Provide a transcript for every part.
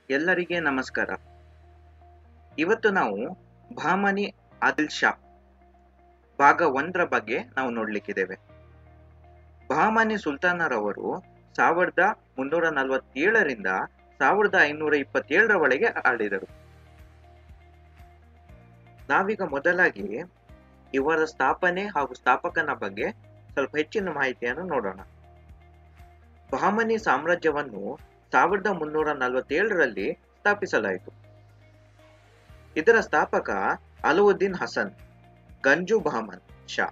ಎಲ್ಲರಿಗೆ ನಮಸ್ಕಾರ ಇವತ್ತು ನಾವು ಭಾಮನಿ ಆದಿಲ್ ಶಾ ಭಾಗ ಒಂದರ ಬಗ್ಗೆ ನಾವು ನೋಡ್ಲಿಕ್ಕಿದ್ದೇವೆ ಬಹಮನಿ ಸುಲ್ತಾನರವರು ಸಾವಿರದ ಮುನ್ನೂರ ನಲವತ್ತೇಳರಿಂದ ಸಾವಿರದ ಐನೂರ ಇಪ್ಪತ್ತೇಳರವರೆಗೆ ಆಳಿದರು ನಾವೀಗ ಮೊದಲಾಗಿ ಇವರ ಸ್ಥಾಪನೆ ಹಾಗೂ ಸ್ಥಾಪಕನ ಬಗ್ಗೆ ಸ್ವಲ್ಪ ಹೆಚ್ಚಿನ ಮಾಹಿತಿಯನ್ನು ನೋಡೋಣ ಬಹಮನಿ ಸಾಮ್ರಾಜ್ಯವನ್ನು ಸಾವಿರದ ಮುನ್ನೂರ ನಲವತ್ತೇಳರಲ್ಲಿ ಸ್ಥಾಪಿಸಲಾಯಿತು ಇದರ ಸ್ಥಾಪಕ ಅಲವುದ್ದೀನ್ ಹಸನ್ ಗಂಜು ಬಹಮನ್ ಶಾ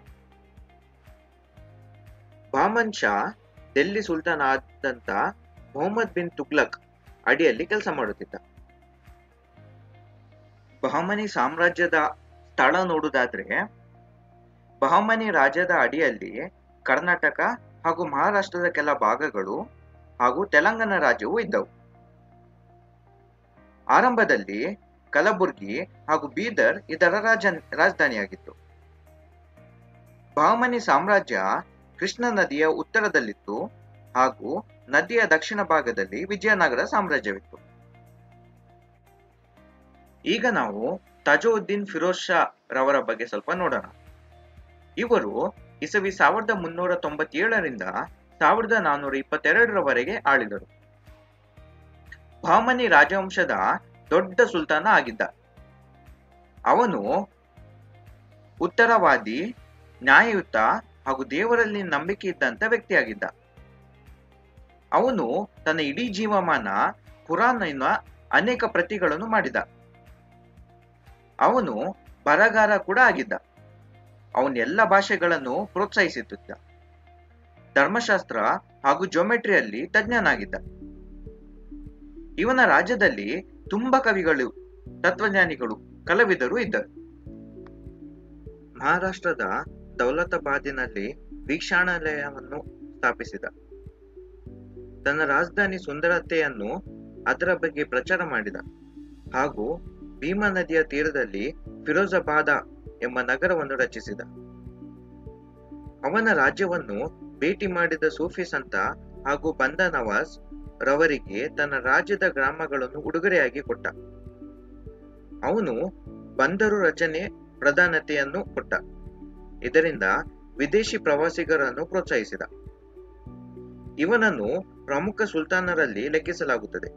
ಬಹಮನ್ ಶಾ ಡೆಲ್ಲಿ ಸುಲ್ತಾನ್ ಆದಂತ ಮೊಹಮ್ಮದ್ ಬಿನ್ ತುಗ್ಲಕ್ ಅಡಿಯಲ್ಲಿ ಕೆಲಸ ಮಾಡುತ್ತಿದ್ದ ಬಹಮನಿ ಸಾಮ್ರಾಜ್ಯದ ಸ್ಥಳ ನೋಡುವುದಾದ್ರೆ ಬಹಮನಿ ರಾಜ್ಯದ ಅಡಿಯಲ್ಲಿ ಕರ್ನಾಟಕ ಹಾಗೂ ಮಹಾರಾಷ್ಟ್ರದ ಕೆಲ ಭಾಗಗಳು ಹಾಗೂ ತೆಲಂಗಾಣ ರಾಜ್ಯವೂ ಇದ್ದವು ಆರಂಭದಲ್ಲಿ ಕಲಬುರ್ಗಿ ಹಾಗೂ ಬೀದರ್ ಇದರ ರಾಜ ರಾಜಧಾನಿಯಾಗಿತ್ತು ಬಹಮನಿ ಸಾಮ್ರಾಜ್ಯ ಕೃಷ್ಣ ನದಿಯ ಉತ್ತರದಲ್ಲಿತ್ತು ಹಾಗೂ ನದಿಯ ದಕ್ಷಿಣ ಭಾಗದಲ್ಲಿ ವಿಜಯನಗರ ಸಾಮ್ರಾಜ್ಯವಿತ್ತು ಈಗ ನಾವು ತಜುದ್ದೀನ್ ಫಿರೋಜ್ ಶಾ ರವರ ಬಗ್ಗೆ ಸ್ವಲ್ಪ ನೋಡೋಣ ಇವರು ಇಸವಿ ಸಾವಿರದ ಮುನ್ನೂರ ತೊಂಬತ್ತೇಳರಿಂದ ಸಾವಿರದ ನಾನ್ನೂರ ಇಪ್ಪತ್ತೆರಡರವರೆಗೆ ಆಳಿದರು ಬಹಮನಿ ರಾಜವಂಶದ ದೊಡ್ಡ ಸುಲ್ತಾನ ಆಗಿದ್ದ ಅವನು ಉತ್ತರವಾದಿ ನ್ಯಾಯಯುತ ಹಾಗೂ ದೇವರಲ್ಲಿ ನಂಬಿಕೆ ಇದ್ದಂತ ವ್ಯಕ್ತಿಯಾಗಿದ್ದ ಅವನು ತನ್ನ ಇಡೀ ಜೀವಮಾನ ಕುರಾನ್ನ ಅನೇಕ ಪ್ರತಿಗಳನ್ನು ಮಾಡಿದ ಅವನು ಬರಗಾರ ಕೂಡ ಆಗಿದ್ದ ಅವನ ಎಲ್ಲ ಭಾಷೆಗಳನ್ನು ಪ್ರೋತ್ಸಾಹಿಸುತ್ತಿದ್ದ ಧರ್ಮಶಾಸ್ತ್ರ ಹಾಗೂ ಜೋಮೆಟ್ರಿಯಲ್ಲಿ ತಜ್ಞನಾಗಿದ್ದ ಇವನ ರಾಜ್ಯದಲ್ಲಿ ತುಂಬಾ ಕವಿಗಳು ತತ್ವಜ್ಞಾನಿಗಳು ಕಲಾವಿದರು ಇದ್ದರು ಮಹಾರಾಷ್ಟ್ರದ ದೌಲತಾಬಾದಿನಲ್ಲಿ ವೀಕ್ಷಾಣಾಲಯವನ್ನು ಸ್ಥಾಪಿಸಿದ ತನ್ನ ರಾಜಧಾನಿ ಸುಂದರತೆಯನ್ನು ಅದರ ಬಗ್ಗೆ ಪ್ರಚಾರ ಮಾಡಿದ ಹಾಗೂ ಭೀಮಾ ನದಿಯ ತೀರದಲ್ಲಿ ಫಿರೋಜಾಬಾದ ಎಂಬ ನಗರವನ್ನು ರಚಿಸಿದ ಅವನ ರಾಜ್ಯವನ್ನು ಭೇಟಿ ಮಾಡಿದ ಸೂಫಿ ಸಂತ ಹಾಗೂ ಬಂದ ನವಾಜ್ ರವರಿಗೆ ತನ್ನ ರಾಜ್ಯದ ಗ್ರಾಮಗಳನ್ನು ಉಡುಗೊರೆಯಾಗಿ ಕೊಟ್ಟ ಅವನು ಬಂದರು ರಚನೆ ಪ್ರಧಾನತೆಯನ್ನು ಕೊಟ್ಟ ಇದರಿಂದ ವಿದೇಶಿ ಪ್ರವಾಸಿಗರನ್ನು ಪ್ರೋತ್ಸಾಹಿಸಿದ ಇವನನ್ನು ಪ್ರಮುಖ ಸುಲ್ತಾನರಲ್ಲಿ ಲೆಕ್ಕಿಸಲಾಗುತ್ತದೆ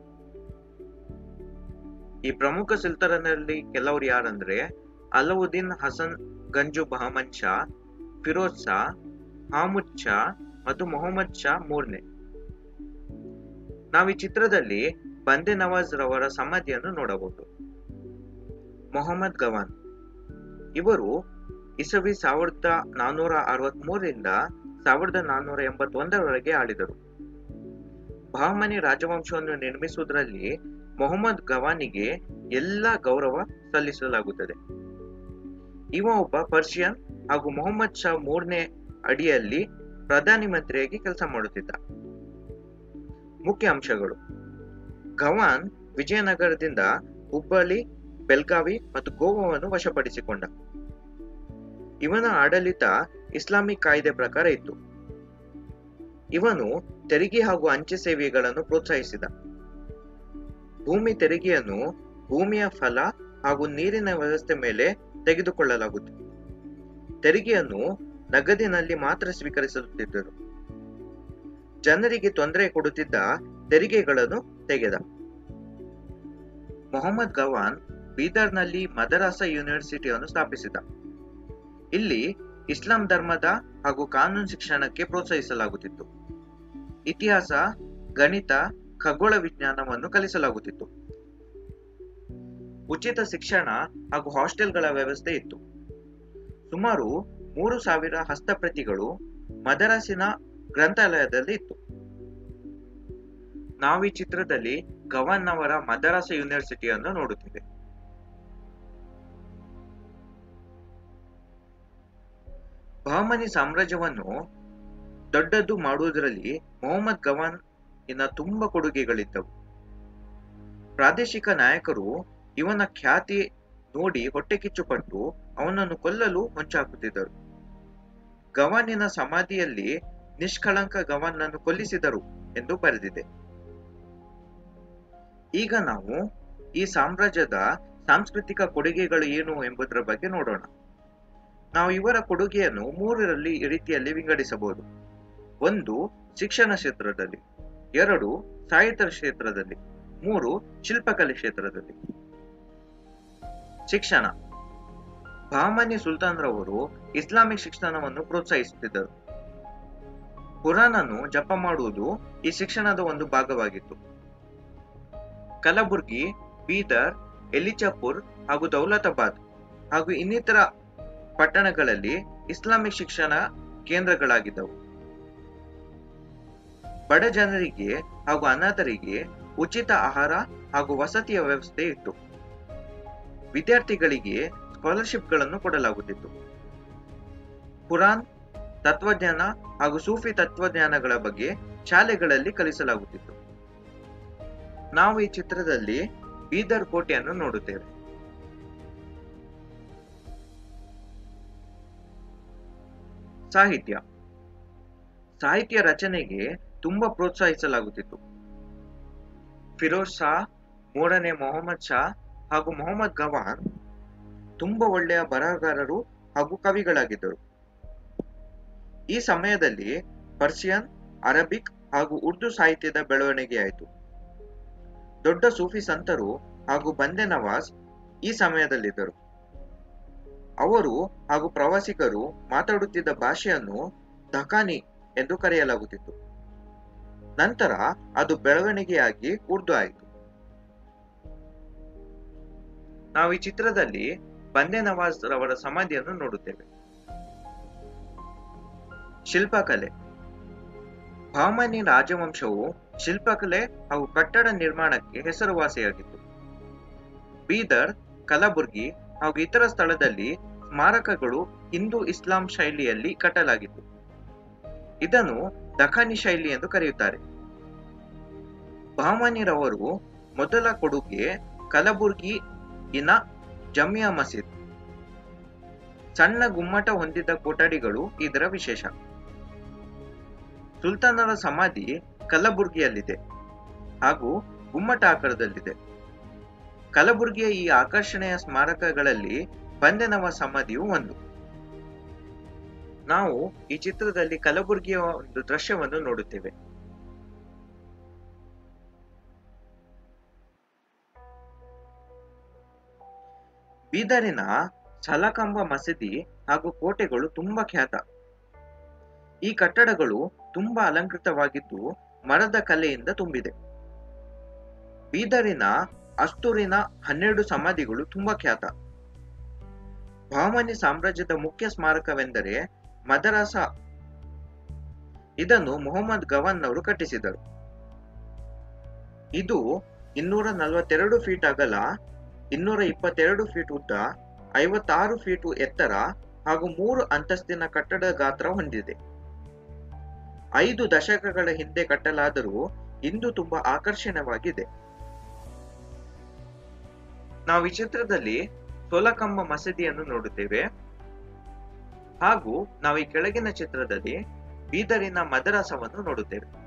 ಈ ಪ್ರಮುಖ ಸುಲ್ತಾನರಲ್ಲಿ ಕೆಲವರು ಯಾರಂದ್ರೆ ಅಲವುದ್ದೀನ್ ಹಸನ್ ಗಂಜು ಬಹಮನ್ ಶಾ ಫಿರೋಜ್ ಶಾ ಹಾಮುದ್ ಶಾ ಮತ್ತು ಮೊಹಮ್ಮದ್ ಶಾ ಮೂರ್ನೆ ನಾವು ಈ ಚಿತ್ರದಲ್ಲಿ ಬಂದೆ ನವಾಜ್ ರವರ ಸಮಾಧಿಯನ್ನು ನೋಡಬಹುದು ಮೊಹಮ್ಮದ್ ಗವಾನ್ ಇವರು ಇಸವಿ ಸಾವಿರದ ನಾನ್ನೂರ ಅರವತ್ತ್ ಮೂರರಿಂದ ಸಾವಿರದ ನಾನ್ನೂರ ಎಂಬತ್ತೊಂದರವರೆಗೆ ಆಳಿದರು ಬಹಮನಿ ರಾಜವಂಶವನ್ನು ನಿರ್ಮಿಸುವುದರಲ್ಲಿ ಮೊಹಮ್ಮದ್ ಗವಾನಿಗೆ ಎಲ್ಲ ಗೌರವ ಸಲ್ಲಿಸಲಾಗುತ್ತದೆ ಇವ ಒಬ್ಬ ಪರ್ಷಿಯನ್ ಹಾಗೂ ಮೊಹಮ್ಮದ್ ಶಾ ಮೂರನೇ ಅಡಿಯಲ್ಲಿ ಪ್ರಧಾನಿ ಮಂತ್ರಿಯಾಗಿ ಕೆಲಸ ಮಾಡುತ್ತಿದ್ದ ಮುಖ್ಯ ಅಂಶಗಳು ಗವಾನ್ ವಿಜಯನಗರದಿಂದ ಹುಬ್ಬಳ್ಳಿ ಬೆಲ್ಗಾವಿ ಮತ್ತು ಗೋವಾವನ್ನು ವಶಪಡಿಸಿಕೊಂಡ ಇವನ ಆಡಳಿತ ಇಸ್ಲಾಮಿಕ್ ಕಾಯ್ದೆ ಪ್ರಕಾರ ಇತ್ತು ಇವನು ತೆರಿಗೆ ಹಾಗೂ ಅಂಚೆ ಸೇವೆಗಳನ್ನು ಪ್ರೋತ್ಸಾಹಿಸಿದ ಭೂಮಿ ತೆರಿಗೆಯನ್ನು ಭೂಮಿಯ ಫಲ ಹಾಗೂ ನೀರಿನ ವ್ಯವಸ್ಥೆ ಮೇಲೆ ತೆಗೆದುಕೊಳ್ಳಲಾಗುತ್ತದೆ ತೆರಿಗೆಯನ್ನು ನಗದಿನಲ್ಲಿ ಮಾತ್ರ ಸ್ವೀಕರಿಸುತ್ತಿದ್ದರು ಜನರಿಗೆ ತೊಂದರೆ ಕೊಡುತ್ತಿದ್ದ ತೆರಿಗೆಗಳನ್ನು ತೆಗೆದ ಮೊಹಮ್ಮದ್ ಗವಾನ್ ಬೀದರ್ನಲ್ಲಿ ಮದರಾಸ ಯೂನಿವರ್ಸಿಟಿಯನ್ನು ಸ್ಥಾಪಿಸಿದ ಇಲ್ಲಿ ಇಸ್ಲಾಂ ಧರ್ಮದ ಹಾಗೂ ಕಾನೂನು ಶಿಕ್ಷಣಕ್ಕೆ ಪ್ರೋತ್ಸಾಹಿಸಲಾಗುತ್ತಿತ್ತು ಇತಿಹಾಸ ಗಣಿತ ಖಗೋಳ ವಿಜ್ಞಾನವನ್ನು ಕಲಿಸಲಾಗುತ್ತಿತ್ತು ಉಚಿತ ಶಿಕ್ಷಣ ಹಾಗೂ ಹಾಸ್ಟೆಲ್ಗಳ ವ್ಯವಸ್ಥೆ ಇತ್ತು ಸುಮಾರು ಮೂರು ಸಾವಿರ ಹಸ್ತಪ್ರತಿಗಳು ಮದರಾಸಿನ ಗ್ರಂಥಾಲಯದಲ್ಲಿ ಇತ್ತು ನಾವು ಈ ಚಿತ್ರದಲ್ಲಿ ಗವನ್ ಅವರ ಮದರಾಸ ಯೂನಿವರ್ಸಿಟಿಯನ್ನು ನೋಡುತ್ತೇವೆ ಬಹಮನಿ ಸಾಮ್ರಾಜ್ಯವನ್ನು ದೊಡ್ಡದು ಮಾಡುವುದರಲ್ಲಿ ಮೊಹಮ್ಮದ್ ಗವಾನ್ ಇನ್ನ ತುಂಬಾ ಕೊಡುಗೆಗಳಿದ್ದವು ಪ್ರಾದೇಶಿಕ ನಾಯಕರು ಇವನ ಖ್ಯಾತಿ ನೋಡಿ ಹೊಟ್ಟೆ ಕಿಚ್ಚುಪಟ್ಟು ಅವನನ್ನು ಕೊಲ್ಲಲು ಹೊಂಚಾಕುತ್ತಿದ್ದರು ಗವಾನಿನ ಸಮಾಧಿಯಲ್ಲಿ ನಿಷ್ಕಳಂಕ ಗವಾನನ್ನು ಕೊಲ್ಲಿಸಿದರು ಎಂದು ಬರೆದಿದೆ ಈಗ ನಾವು ಈ ಸಾಮ್ರಾಜ್ಯದ ಸಾಂಸ್ಕೃತಿಕ ಕೊಡುಗೆಗಳು ಏನು ಎಂಬುದರ ಬಗ್ಗೆ ನೋಡೋಣ ನಾವು ಇವರ ಕೊಡುಗೆಯನ್ನು ಮೂರರಲ್ಲಿ ಈ ರೀತಿಯಲ್ಲಿ ವಿಂಗಡಿಸಬಹುದು ಒಂದು ಶಿಕ್ಷಣ ಕ್ಷೇತ್ರದಲ್ಲಿ ಎರಡು ಸಾಹಿತ್ಯ ಕ್ಷೇತ್ರದಲ್ಲಿ ಮೂರು ಶಿಲ್ಪಕಲೆ ಕ್ಷೇತ್ರದಲ್ಲಿ ಶಿಕ್ಷಣ ಬಹಮನಿ ಸುಲ್ತಾನ್ ರವರು ಇಸ್ಲಾಮಿಕ್ ಶಿಕ್ಷಣವನ್ನು ಪ್ರೋತ್ಸಾಹಿಸುತ್ತಿದ್ದರು ಕುರಾನನ್ನು ಜಪ ಮಾಡುವುದು ಈ ಶಿಕ್ಷಣದ ಒಂದು ಭಾಗವಾಗಿತ್ತು ಕಲಬುರ್ಗಿ ಬೀದರ್ ಎಲಿಚಾಪುರ್ ಹಾಗೂ ದೌಲತಾಬಾದ್ ಹಾಗೂ ಇನ್ನಿತರ ಪಟ್ಟಣಗಳಲ್ಲಿ ಇಸ್ಲಾಮಿಕ್ ಶಿಕ್ಷಣ ಕೇಂದ್ರಗಳಾಗಿದ್ದವು ಬಡ ಜನರಿಗೆ ಹಾಗೂ ಅನಾಥರಿಗೆ ಉಚಿತ ಆಹಾರ ಹಾಗೂ ವಸತಿಯ ವ್ಯವಸ್ಥೆ ಇತ್ತು ವಿದ್ಯಾರ್ಥಿಗಳಿಗೆ ಸ್ಕಾಲರ್ಶಿಪ್ಗಳನ್ನು ಕೊಡಲಾಗುತ್ತಿತ್ತು ಕುರಾನ್ ತತ್ವಜ್ಞಾನ ಹಾಗೂ ಸೂಫಿ ತತ್ವಜ್ಞಾನಗಳ ಬಗ್ಗೆ ಶಾಲೆಗಳಲ್ಲಿ ಕಲಿಸಲಾಗುತ್ತಿತ್ತು ನಾವು ಈ ಚಿತ್ರದಲ್ಲಿ ಬೀದರ್ ಕೋಟೆಯನ್ನು ನೋಡುತ್ತೇವೆ ಸಾಹಿತ್ಯ ಸಾಹಿತ್ಯ ರಚನೆಗೆ ತುಂಬಾ ಪ್ರೋತ್ಸಾಹಿಸಲಾಗುತ್ತಿತ್ತು ಫಿರೋಜ್ ಶಾ ಮೂರನೇ ಮೊಹಮ್ಮದ್ ಶಾ ಹಾಗೂ ಮೊಹಮ್ಮದ್ ಗವಾನ್ ತುಂಬಾ ಒಳ್ಳೆಯ ಬರಹಗಾರರು ಹಾಗೂ ಕವಿಗಳಾಗಿದ್ದರು ಈ ಸಮಯದಲ್ಲಿ ಪರ್ಷಿಯನ್ ಅರಬಿಕ್ ಹಾಗೂ ಉರ್ದು ಸಾಹಿತ್ಯದ ಬೆಳವಣಿಗೆಯಾಯಿತು ದೊಡ್ಡ ಸೂಫಿ ಸಂತರು ಹಾಗೂ ಬಂದೆ ನವಾಜ್ ಈ ಸಮಯದಲ್ಲಿದ್ದರು ಅವರು ಹಾಗೂ ಪ್ರವಾಸಿಗರು ಮಾತಾಡುತ್ತಿದ್ದ ಭಾಷೆಯನ್ನು ದಖಾನಿ ಎಂದು ಕರೆಯಲಾಗುತ್ತಿತ್ತು ನಂತರ ಅದು ಬೆಳವಣಿಗೆಯಾಗಿ ಉರ್ದು ಆಯಿತು ನಾವು ಈ ಚಿತ್ರದಲ್ಲಿ ಬಂದೆ ನವಾಜ್ ರವರ ಸಮಾಧಿಯನ್ನು ನೋಡುತ್ತೇವೆ ಶಿಲ್ಪಕಲೆ ಬಹಮನಿ ರಾಜವಂಶವು ಶಿಲ್ಪಕಲೆ ಹಾಗೂ ಕಟ್ಟಡ ನಿರ್ಮಾಣಕ್ಕೆ ಹೆಸರುವಾಸಿಯಾಗಿತ್ತು ಬೀದರ್ ಕಲಬುರ್ಗಿ ಹಾಗೂ ಇತರ ಸ್ಥಳದಲ್ಲಿ ಸ್ಮಾರಕಗಳು ಹಿಂದೂ ಇಸ್ಲಾಂ ಶೈಲಿಯಲ್ಲಿ ಕಟ್ಟಲಾಗಿತ್ತು ಇದನ್ನು ದಖಾನಿ ಶೈಲಿ ಎಂದು ಕರೆಯುತ್ತಾರೆ ಬಹಮನಿರವರು ಮೊದಲ ಕೊಡುಗೆ ಕಲಬುರ್ಗಿ ಇನ ಜಮಿಯಾ ಮಸೀದ್ ಸಣ್ಣ ಗುಮ್ಮಟ ಹೊಂದಿದ್ದ ಕೊಠಡಿಗಳು ಇದರ ವಿಶೇಷ ಸುಲ್ತಾನರ ಸಮಾಧಿ ಕಲಬುರ್ಗಿಯಲ್ಲಿದೆ ಹಾಗೂ ಗುಮ್ಮಟ ಆಕಾರದಲ್ಲಿದೆ ಕಲಬುರ್ಗಿಯ ಈ ಆಕರ್ಷಣೆಯ ಸ್ಮಾರಕಗಳಲ್ಲಿ ಬಂದೆನವ ಸಮಾಧಿಯು ಒಂದು ನಾವು ಈ ಚಿತ್ರದಲ್ಲಿ ಕಲಬುರ್ಗಿಯ ಒಂದು ದೃಶ್ಯವನ್ನು ನೋಡುತ್ತೇವೆ ಬೀದರಿನ ಛಲಕಂಬ ಮಸೀದಿ ಹಾಗೂ ಕೋಟೆಗಳು ತುಂಬಾ ಖ್ಯಾತ ಈ ಕಟ್ಟಡಗಳು ತುಂಬಾ ಅಲಂಕೃತವಾಗಿದ್ದು ಮರದ ಕಲೆಯಿಂದ ತುಂಬಿದೆ ಬೀದರಿನ ಅಸ್ತೂರಿನ ಹನ್ನೆರಡು ಸಮಾಧಿಗಳು ತುಂಬಾ ಖ್ಯಾತ ಬಹಮನಿ ಸಾಮ್ರಾಜ್ಯದ ಮುಖ್ಯ ಸ್ಮಾರಕವೆಂದರೆ ಮದರಸ ಇದನ್ನು ಮೊಹಮ್ಮದ್ ಗವನ್ ಅವರು ಕಟ್ಟಿಸಿದರು ಇದು ಇನ್ನೂರ ನಲವತ್ತೆರಡು ಫೀಟ್ ಅಗಲ ಇನ್ನೂರ ಇಪ್ಪತ್ತೆರಡು ಫೀಟ್ ಉದ್ದ ಐವತ್ತಾರು ಫೀಟ್ ಎತ್ತರ ಹಾಗೂ ಮೂರು ಅಂತಸ್ತಿನ ಕಟ್ಟಡ ಗಾತ್ರ ಹೊಂದಿದೆ ಐದು ದಶಕಗಳ ಹಿಂದೆ ಕಟ್ಟಲಾದರೂ ಇಂದು ತುಂಬಾ ಆಕರ್ಷಣೀಯವಾಗಿದೆ ನಾವು ಈ ಚಿತ್ರದಲ್ಲಿ ಸೋಲಕಂಬ ಮಸೀದಿಯನ್ನು ನೋಡುತ್ತೇವೆ ಹಾಗೂ ನಾವು ಈ ಕೆಳಗಿನ ಚಿತ್ರದಲ್ಲಿ ಬೀದರಿನ ಮದರಸವನ್ನು ನೋಡುತ್ತೇವೆ